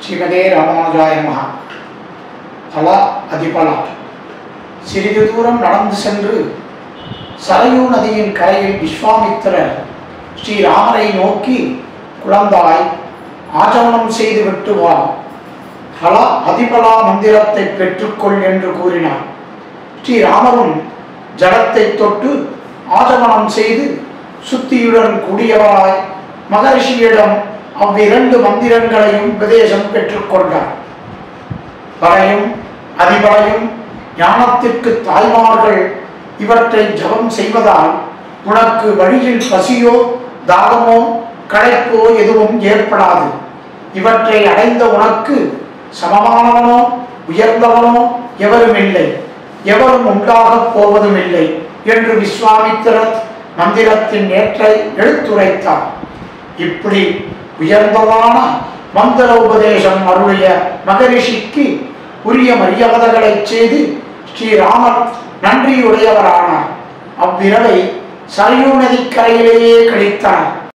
ஸ்ரீமதே ராமானுஜாய மகா பலா அதிபலா சிறிது தூரம் நடந்து சென்று சரையூ நதியின் கரையில் விஸ்வாமித்திரர் ஸ்ரீராமரை நோக்கி குழந்தாய் ஆச்சமனம் செய்து விட்டு வா பல அதிபலா மந்திரத்தை பெற்றுக்கொள் என்று கூறினார் ஸ்ரீராமரும் ஜலத்தை தொட்டு ஆச்சமனம் செய்து சுத்தியுடன் கூடியவராய் மகரிஷியிடம் அவ்விரண்டு மந்திரங்களையும் உபதேசம் பெற்றுக்கொண்டார் பறையும் அதிபலையும் ஞானத்திற்கு தாய்மார்கள் இவற்றை ஜபம் செய்வதால் உனக்கு வழியில் பசியோ தாகமோ களைப்போ எதுவும் ஏற்படாது இவற்றை அடைந்த உனக்கு சமமானவனோ உயர்ந்தவனோ எவரும் இல்லை எவரும் உண்டாகப் போவதும் இல்லை என்று விஸ்வாமித்திரர் மந்திரத்தின் நேற்றை எடுத்துரைத்தார் இப்படி உயர்ந்ததான மந்திர உபதேசம் அருளிய மகரிஷிக்கு உரிய மரியாதைகளை செய்து ஸ்ரீராமர் நன்றியுடையவரானார் அவ்விரவை சரையூ நதிக்கரையிலேயே கழித்தார்